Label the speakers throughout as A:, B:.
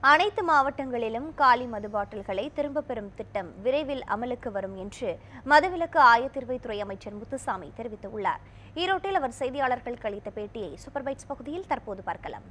A: அனைத்து மாவட்டங்களிலும் காலி மது பாட்டில்களை திரும்பப் பெறும் திட்டம் விரைவில் அமலுக்கு வரும் என்று மதுவிலக்கு ஆயத்தீர்வைத்துறை அமைச்சர் முத்துசாமி தெரிவித்துள்ளார் ஈரோட்டில் அவர் செய்தியாளர்களுக்கு அளித்த பேட்டியை சூப்பர் பைட்ஸ் பகுதியில் தற்போது பார்க்கலாம்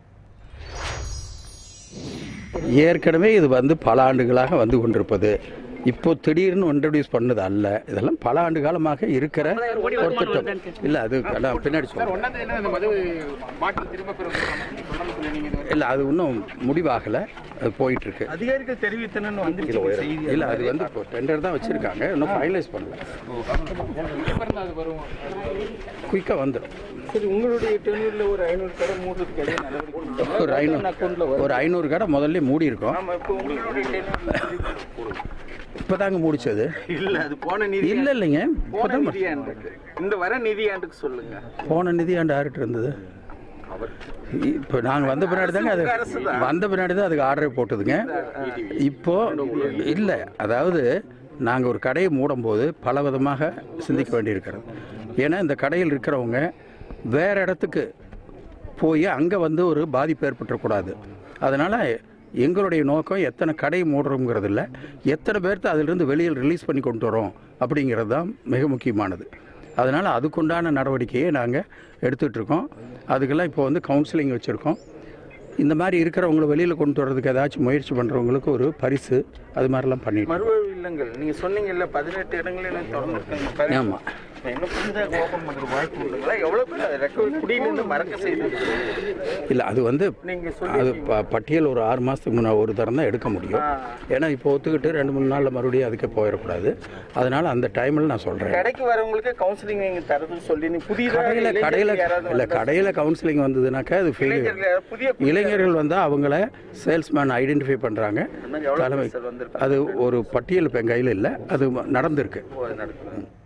B: ஏற்கனவே இது வந்து பல ஆண்டுகளாக வந்து கொண்டிருப்பது இப்போ திடீர்னு இன்ட்ரடியூஸ் பண்ணது அல்ல இதெல்லாம் பல ஆண்டு காலமாக இருக்கிற ஒரு திட்டம் இல்லை அது நான் பின்னாடி சொல்றேன்
C: ஒன்னாம் தேதி அந்த மது பாட்டில் திரும்ப பெறும்
B: இல்லை அது இன்னும் முடிவாகலை அது போயிட்டு இருக்கு
D: அதிகாரிகள் தெரிவித்தனன்னு வந்துருச்சு செய்தி
B: இல்லை அது வந்து இப்போ டெண்டர் தான் வச்சுருக்காங்க இன்னும் ஃபைனலைஸ் பண்ணல
C: அது வரும்
B: குயிக்காக வந்துடும்
D: சரி உங்களுடைய டென்னூர்ல ஒரு ஐநூறு கடை மூடுறதுக்கு எதாவது நடவடிக்கை
B: ஒரு ஐநூறு
D: அக்கௌண்ட்ல வரும்
B: ஒரு ஐநூறு கடை முதல்ல மூடி இருக்கோம்
D: ஆமா இப்போ உங்களுடைய டென்னூர்
B: இப்போ தாங்க முடிச்சது
D: இல்ல அது போன நிதி
B: இல்லை இல்லைங்க இப்போ
D: போன
B: தான்
D: நிதியாண்டுக்கு இந்த வர நிதியாண்டுக்கு சொல்லுங்க
B: போன நிதியாண்டு யார்கிட்ட இருந்தது இப்போ நாங்கள் வந்த பின்னாடி தாங்க அது வந்த பின்னாடி தான் அதுக்கு ஆர்டரே போட்டதுங்க இப்போ இல்லை அதாவது நாங்கள் ஒரு கடையை மூடும்போது பல விதமாக சிந்திக்க வேண்டியிருக்கிறது ஏன்னா இந்த கடையில் இருக்கிறவங்க வேற இடத்துக்கு போய் அங்கே வந்து ஒரு பாதிப்பு ஏற்பட்டுறக்கூடாது அதனால் எங்களுடைய நோக்கம் எத்தனை கடை மூடுறோங்கிறது இல்லை எத்தனை பேர்த்த அதிலிருந்து வெளியில் ரிலீஸ் பண்ணி கொண்டு வரோம் அப்படிங்கிறது தான் மிக முக்கியமானது அதனால் அதுக்குண்டான நடவடிக்கையை நாங்கள் எடுத்துகிட்டு இருக்கோம் அதுக்கெல்லாம் இப்போ வந்து கவுன்சிலிங் வச்சுருக்கோம் இந்த மாதிரி இருக்கிறவங்கள வெளியில் கொண்டு வர்றதுக்கு ஏதாச்சும் முயற்சி பண்ணுறவங்களுக்கு ஒரு பரிசு அது மாதிரிலாம் பண்ணிட்டு
D: மறுவாழ்வு இல்லங்கள் நீங்க சொன்னீங்கல்ல பதினெட்டு இடங்களில் திறந்துருக்காங்க
B: ஆமாம்
D: இன்னும் புதுதாக ஓப்பன் பண்ற வாய்ப்பு உண்டுங்களா எவ்வளவு பேர் அதை ரெக்கவர் குடியிலிருந்து மறக்க செய்து
B: இல்லை அது வந்து
D: நீங்க
B: அது
D: சொல்லி
B: ப பட்டியல் ஒரு ஆறு மாதத்துக்கு முன்னாடி ஒரு தரம் தான் எடுக்க முடியும் ஏன்னா இப்போ ஒத்துக்கிட்டு ரெண்டு மூணு நாளில் மறுபடியும் அதுக்கே போயிடக்கூடாது அதனால் அந்த டைமில் நான் சொல்கிறேன்
D: கடைக்கு வரவங்களுக்கு கவுன்சிலிங் நீங்க தரதுன்னு சொல்லி நீ புதிதாக
B: கடையில்
D: இளைஞர்கள்
B: கடையில்
D: யாராவது
B: இல்லை கடையில் கவுன்சிலிங் வந்ததுனாக்கா அது ஃபெயிலியர்
D: இளைஞர்கள் யாராவது புதிய
B: இளைஞர்கள் வந்து அவங்கள சேல்ஸ்மேன் ஐடென்டிஃபை பண்ணுறாங்க
D: மாதிரி எவ்வளவு
B: தலைமை
D: சார் வந்திருக்கு
B: அது ஒரு பட்டியல் இப்போ என் கையில் இல்லை அது நடந்திருக்கு
D: நடக்கும்